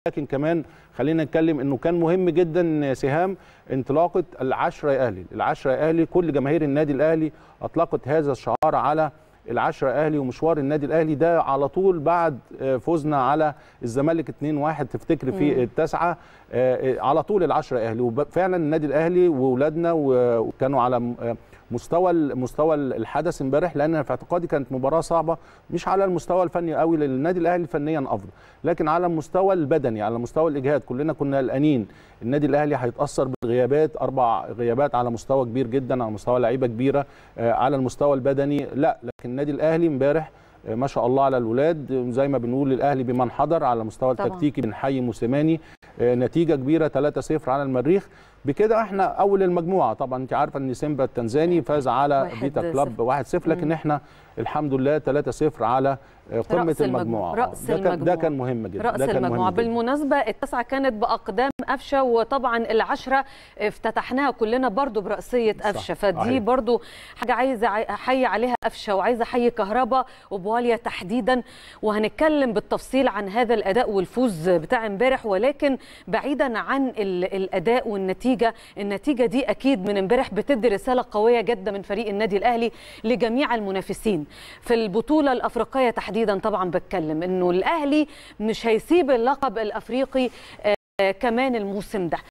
لكن كمان خلينا نتكلم انه كان مهم جدا سهام انطلاقه العشره يا اهلي العشره يا اهلي كل جماهير النادي الاهلي اطلقت هذا الشعار على العشرة اهلي ومشوار النادي الاهلي ده على طول بعد فوزنا على الزمالك 2-1 تفتكر في التاسعه على طول العشرة اهلي وفعلا النادي الاهلي واولادنا وكانوا على مستوى مستوى الحدث امبارح لان في اعتقادي كانت مباراه صعبه مش على المستوى الفني قوي للنادي الاهلي فنيا افضل لكن على المستوى البدني على مستوى الاجهاد كلنا كنا قلقانين النادي الاهلي هيتاثر بالغيابات اربع غيابات على مستوى كبير جدا على مستوى لعيبه كبيره على المستوى البدني لا لكن النادي الاهلي امبارح ما شاء الله على الولاد زي ما بنقول الاهلي بمن حضر على المستوى التكتيكي بنحيي موسيماني نتيجه كبيره 3-0 على المريخ بكده احنا اول المجموعه طبعا انت عارفه ان سيمبا التنزاني فاز على بيتا كلاب 1-0 لكن احنا الحمد لله 3-0 على قمه رأس المجموعه رأس ده كان ده كان مهم جدا رأس ده كان المجموعه مهم جداً. بالمناسبه التسعه كانت باقدام قفشه وطبعا العشره افتتحناها كلنا برضو برأسيه قفشه فدي صحيح. برضو حاجه عايزه احيي عليها قفشه وعايزه احيي كهربا وبواليا تحديدا وهنتكلم بالتفصيل عن هذا الاداء والفوز بتاع امبارح ولكن بعيدا عن ال- الاداء والنتيجه النتيجه دي اكيد من امبارح بتدي رساله قويه جدا من فريق النادي الاهلي لجميع المنافسين في البطوله الافريقيه تحديدا طبعا بتكلم انه الاهلي مش هيسيب اللقب الافريقي آه، كمان الموسم ده